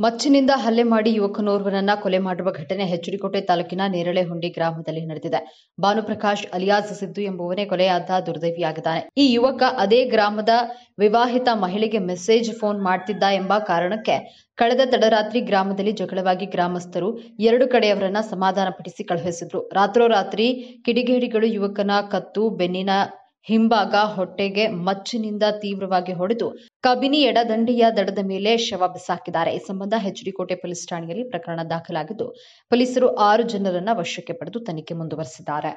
ಮಚ್ಚಿನಿಂದ ಹಲ್ಲೆ ಮಾಡಿ ಯುವಕನೋರ್ವನನ್ನ ಕೊಲೆ ಮಾಡುವ ಘಟನೆ ಹೆಚ್ಡಿಕೋಟೆ ತಾಲೂಕಿನ ನೇರಳೆಹುಂಡಿ ಗ್ರಾಮದಲ್ಲಿ ನಡೆದಿದೆ ಭಾನುಪ್ರಕಾಶ್ ಅಲಿಯಾಸ್ ಸಿದ್ದು ಎಂಬುವನೇ ಕೊಲೆಯಾದ ದುರ್ದೈವಿಯಾಗಿದ್ದಾನೆ ಈ ಯುವಕ ಅದೇ ಗ್ರಾಮದ ವಿವಾಹಿತ ಮಹಿಳೆಗೆ ಮೆಸೇಜ್ ಫೋನ್ ಮಾಡ್ತಿದ್ದ ಎಂಬ ಕಾರಣಕ್ಕೆ ಕಳೆದ ತಡರಾತ್ರಿ ಗ್ರಾಮದಲ್ಲಿ ಜಗಳವಾಗಿ ಗ್ರಾಮಸ್ಥರು ಎರಡು ಕಡೆಯವರನ್ನ ಸಮಾಧಾನಪಡಿಸಿ ಕಳುಹಿಸಿದ್ರು ರಾತ್ರೋರಾತ್ರಿ ಕಿಡಿಗೇಡಿಗಳು ಯುವಕನ ಕತ್ತು ಬೆನ್ನಿನ ಹಿಂಭಾಗ ಹೊಟ್ಟೆಗೆ ಮಚ್ಚಿನಿಂದ ತೀವ್ರವಾಗಿ ಹೊಡೆದು ಕಬಿನಿ ಎಡದಂಡೆಯ ದಡದ ಮೇಲೆ ಶವ ಬಿಸಾಕಿದ್ದಾರೆ ಈ ಸಂಬಂಧ ಹೆಚ್ಡಿಕೋಟೆ ಪೊಲೀಸ್ ಠಾಣೆಯಲ್ಲಿ ಪ್ರಕರಣ ದಾಖಲಾಗಿದ್ದು ಪೊಲೀಸರು ಆರು ಜನರನ್ನ ವಶಕ್ಕೆ ಪಡೆದು ತನಿಖೆ ಮುಂದುವರೆಸಿದ್ದಾರೆ